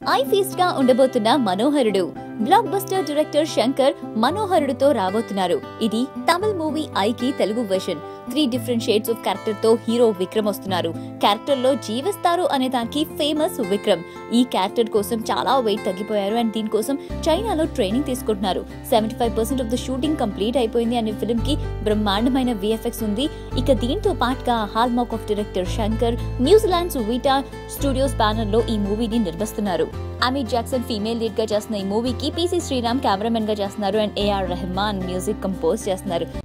I feast గా ఉండబోతున్న మనోహరుడు బ్లాక్ బస్టర్ డైరెక్టర్ శంకర్ మనోహరుడుతో రాబోతున్నారు ఇది తమిళ్ మూవీ ఐకి Telugu version three different shades of character తో హీరో విక్రమ్ వస్తున్నారు క్యారెక్టర్ లో జీవిస్తారు అనే దానికి ఫేమస్ విక్రమ్ ఈ క్యారెక్టర్ కోసం చాలా వెయిట్ తగ్గిపోయారు అండ్ దీనికోసం చైనాలో ట్రైనింగ్ తీసుకుంటున్నారు seventy five percent of the shooting complete అయిపోయింది అనే ఫిల్మ్ కి బ్రహ్మాండమైన విఎఫ్ఎక్స్ ఉంది ఇక దీంతో పాటుగా hallmark of director Shankar New Zealand Weta studios banner లో ఈ మూవీని నిర్మిస్తున్నారు అమిత్ జాక్సన్ ఫీమేల్ లీడ్ గా చేస్తున్న ఈ మూవీకి పీసీ శ్రీరామ్ కెమెరామెన్ గా చేస్తున్నారు and AR Rahman music compose చేస్తున్నారు